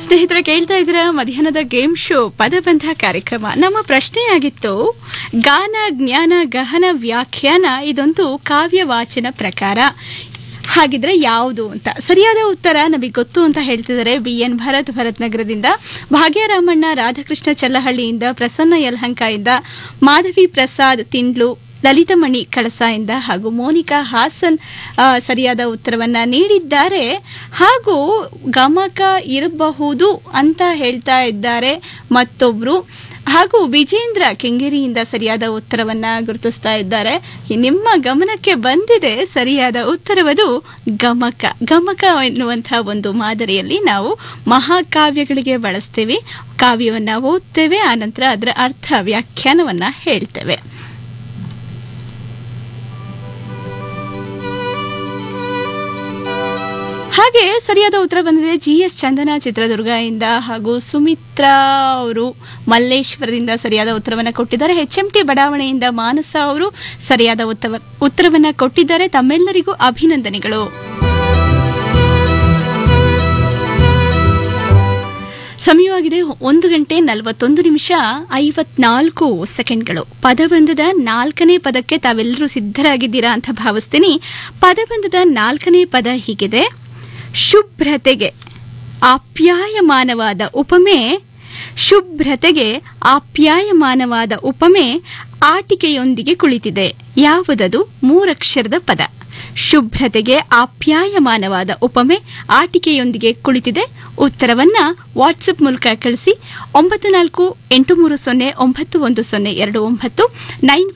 ಸ್ನೇಹಿತರೆ ಕೇಳ್ತಾ ಇದ್ದೀರಾ ಮಧ್ಯಾಹ್ನದ ಗೇಮ್ ಶೋ ಪದಬಂಧ ಕಾರ್ಯಕ್ರಮ ನಮ್ಮ ಪ್ರಶ್ನೆಯಾಗಿತ್ತು ಗಾನ ಜ್ಞಾನ ಗಹನ ವ್ಯಾಖ್ಯಾನ ಇದೊಂದು ಕಾವ್ಯ ವಾಚನ ಪ್ರಕಾರ ಹಾಗಿದ್ರೆ ಯಾವುದು ಅಂತ ಸರಿಯಾದ ಉತ್ತರ ನಮಗೆ ಗೊತ್ತು ಅಂತ ಹೇಳ್ತಿದ್ದಾರೆ ಬಿ ಎನ್ ಭರತ್ ಭರತ್ ನಗರದಿಂದ ಭಾಗ್ಯರಾಮಣ್ಣ ರಾಧಾಕೃಷ್ಣ ಚಲ್ಲಹಳ್ಳಿಯಿಂದ ಪ್ರಸನ್ನ ಯಲಹಂಕದಿಂದ ಮಾಧವಿ ಪ್ರಸಾದ್ ತಿಂಡ್ಲು ಲಲಿತಮಣಿ ಕಳಸಾಯಿಂದ ಹಾಗೂ ಮೋನಿಕಾ ಹಾಸನ್ ಆ, ಸರಿಯಾದ ಉತ್ತರವನ್ನ ನೀಡಿದ್ದಾರೆ ಹಾಗೂ ಗಮಕ ಇರಬಹುದು ಅಂತ ಹೇಳ್ತಾ ಇದ್ದಾರೆ ಮತ್ತೊಬ್ರು ಹಾಗೂ ವಿಜೇಂದ್ರ ಕೆಂಗೇರಿಯಿಂದ ಸರಿಯಾದ ಉತ್ತರವನ್ನ ಗುರುತಿಸ್ತಾ ಇದ್ದಾರೆ ನಿಮ್ಮ ಗಮನಕ್ಕೆ ಬಂದಿದೆ ಸರಿಯಾದ ಉತ್ತರವದು ಗಮಕ ಗಮಕ ಎನ್ನುವಂತಹ ಒಂದು ಮಾದರಿಯಲ್ಲಿ ನಾವು ಮಹಾಕಾವ್ಯಗಳಿಗೆ ಬಳಸ್ತೇವೆ ಕಾವ್ಯವನ್ನ ಓದ್ತೇವೆ ಆನಂತರ ಅದರ ಅರ್ಥ ವ್ಯಾಖ್ಯಾನವನ್ನ ಹೇಳ್ತೇವೆ ಹಾಗೆ ಸರಿಯಾದ ಉತ್ತರ ಬಂದಿದೆ ಜಿ ಎಸ್ ಚಂದನ ಚಿತ್ರದುರ್ಗ ಇಂದ ಹಾಗೂ ಸುಮಿತ್ರಾ ಅವರು ಮಲ್ಲೇಶ್ವರದಿಂದ ಸರಿಯಾದ ಉತ್ತರವನ್ನ ಕೊಟ್ಟಿದ್ದಾರೆ ಎಚ್ ಎಂ ಟಿ ಬಡಾವಣೆಯಿಂದ ಮಾನಸ ಅವರು ಸರಿಯಾದ ಉತ್ತವ- ಉತ್ತರವನ್ನ ಕೊಟ್ಟಿದ್ದಾರೆ ತಮ್ಮೆಲ್ಲರಿಗೂ ಅಭಿನಂದನೆಗಳು ಸಮಯವಾಗಿದೆ ಒಂದು ಗಂಟೆ ನಲವತ್ತೊಂದು ನಿಮಿಷ ಐವತ್ನಾಲ್ಕು ಸೆಕೆಂಡ್ಗಳು ಪದಬಂಧದ ನಾಲ್ಕನೇ ಪದಕ್ಕೆ ತಾವೆಲ್ಲರೂ ಸಿದ್ಧರಾಗಿದ್ದೀರಾ ಅಂತ ಭಾವಿಸ್ತೀನಿ ಪದಬಂಧದ ನಾಲ್ಕನೇ ಪದ ಹೀಗಿದೆ ಶುಭ್ರತೆಗೆ ಆಪ್ಯಾಯಮಾನವಾದ ಉಪಮೆ ಶುಭ್ರತೆಗೆ ಆಪ್ಯಾಯಮಾನವಾದ ಉಪಮೆ ಆಟಿಕೆಯೊಂದಿಗೆ ಕುಳಿತಿದೆ ಯಾವುದದು ಮೂರಕ್ಷರದ ಪದ ಶುಭ್ರತೆಗೆ ಆಪ್ಯಾಯಮಾನವಾದ ಉಪಮೆ ಆಟಿಕೆಯೊಂದಿಗೆ ಕುಳಿತಿದೆ ಉತ್ತರವನ್ನ ವಾಟ್ಸಪ್ ಮೂಲಕ ಕಳಿಸಿ ಒಂಬತ್ತು ನಾಲ್ಕು ಎಂಟು ಮೂರು ಸೊನ್ನೆ ಒಂಬತ್ತು ಒಂದು ಸೊನ್ನೆ ಎರಡು ಒಂಬತ್ತು ನೈನ್